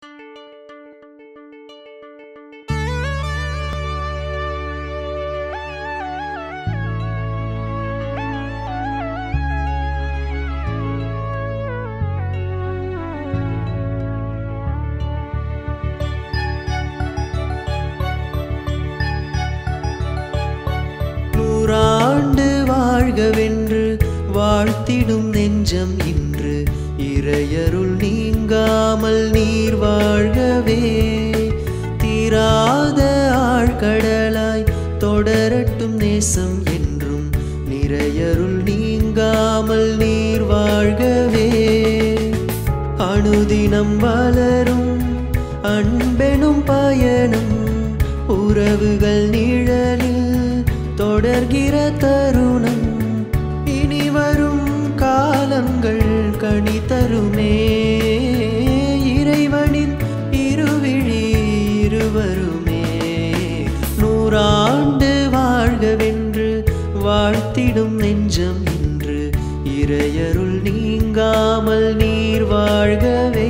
நூறாண்டு வாழ்கவென்று வாழ்த்திடும் நெஞ்சம் இன்று இறையருள் நீங்காமல் நீர் வாழ்கவே தீராத ஆழ்கடலாய் தொடரட்டும் நேசம் என்றும் நிறையருள் நீங்காமல் நீர் வாழ்கவே அனுதினம் வளரும் அன்பெனும் பயணம் உறவுகள் நிழலில் தொடர்கிற தருணம் இனி வரும் காலங்கள் கனி தருமே இறைவனின் இருவிழி இருவருமே நூறாண்டு வாழ்கவென்று வாழ்த்திடும் நெஞ்சம் இன்று இறையருள் நீங்காமல் நீர் வாழ்கவே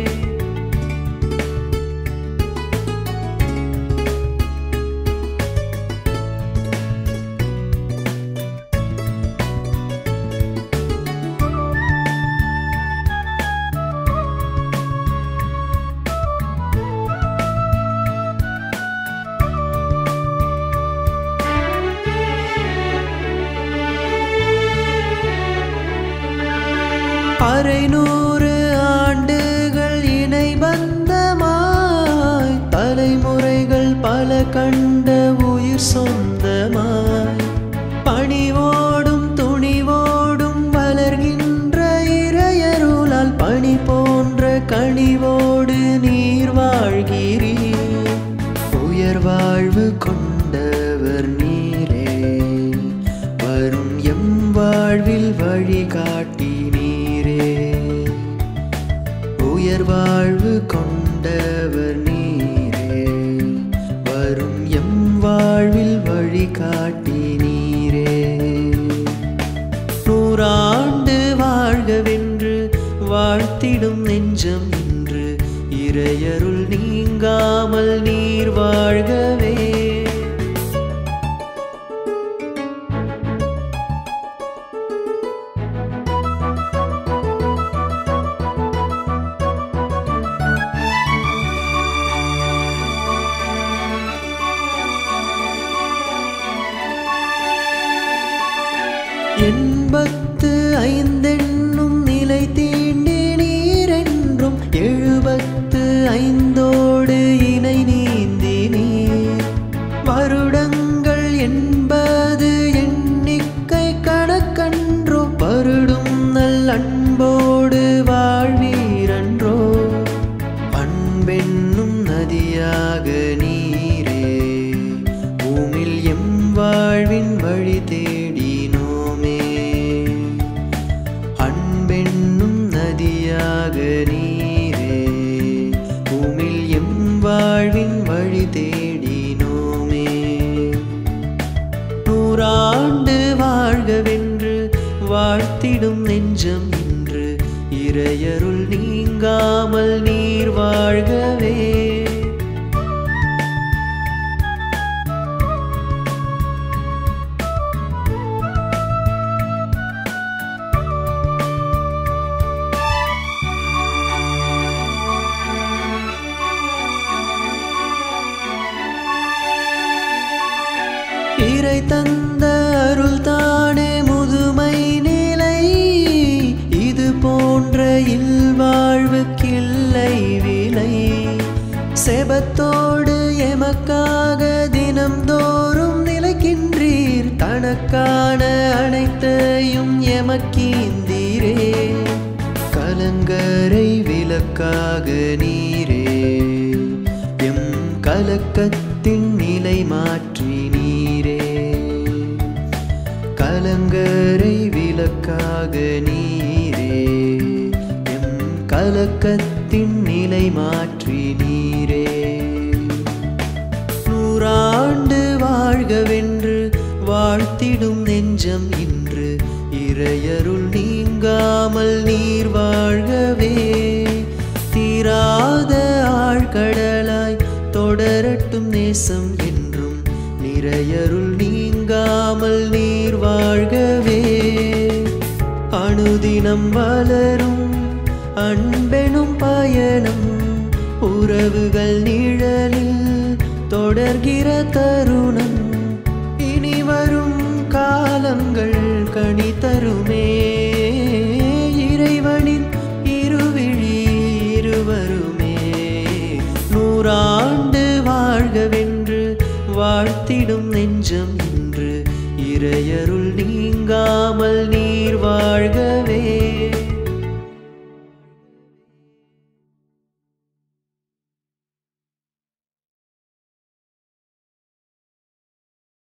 அரை நூறு ஆண்டுகள் இணை பந்தமாய் தலைமுறைகள் பல கண்ட உயிர் சொந்தமாய் பணிவோடும் துணிவோடும் வளர்கின்ற இறையருளால் பணி போன்ற கனிவோடு நீர் வாழ்கிறீர் உயர் வாழ்வு கொண்டவர் நீரே வரும் எம் வாழ்வில் வழிகாட்டி நீரே உயர் வாழ்வு கொண்டவர் நீரே வரும் எம் வாழ்வில் வழிகாட்டி நீரே நூறாண்டு வாழ்கவென்று வாழ்த்திடும் நெஞ்சம் இன்று இறையருள் நீங்காமல் நீர் வாழ்கவே எண்பத்து ஐந்தென்னும் நிலை தீண்டி நீரென்றும் எழுபத்து ஐந்தோடு இணை நீந்தி நீர் வருடங்கள் என்பது எண்ணிக்கை கணக்கன்றோ பருடும் நல் அன்போடு வாழ்வீரன்றோ அன்பென்னும் நதியாக நீரே பூமில் எம் வாழ்வின் வழி தேடினோமே அன்பென்னும் நதியாக நீரே பூமில் எம் வாழ்வின் வழி தேடினோமே நூறாண்டு வாழ்கவென்று வாழ்த்திடும் நெஞ்சம் இன்று இறையருள் நீங்காமல் நீர் வாழ்கவே இறை தந்த அருள் தானே முதுமை நிலை இது போன்ற இல்வாழ்வுக்கில்லை விலை செபத்தோடு எமக்காக தினம்தோறும் நிலைக்கின்றீர் தனக்கான அனைத்தையும் எமக்கீந்தீரே கலங்கரை விளக்காக நீரே எம் கலக்கத்தின் நிலை மாற்றி நீரே கலங்கரை விளக்காக நீரே எம் கலக்கத்தின் நிலை மாற்றி நீரே நூறாண்டு வாழ்கவென்று வாழ்த்திடும் நெஞ்சம் இன்று இறையருள் நீங்காமல் நீர் வாழ்கவே தீராத நேசம் என்றும் நிறையருள் நீங்காமல் நீர் வாழ்கவே அனுதினம் வளரும் அன்பெனும் பயணம் உறவுகள் நிழலில் தொடர்கிற தருணம் இனி வரும் காலங்கள் கனி தருமே இறைவனின் இருவிழி இருவருமே நூறாண்டு வாழ்கவென்று வாழ்த்திடும் நெஞ்சம் இன்று இறையருள் நீங்காமல் நீர் வாழ்க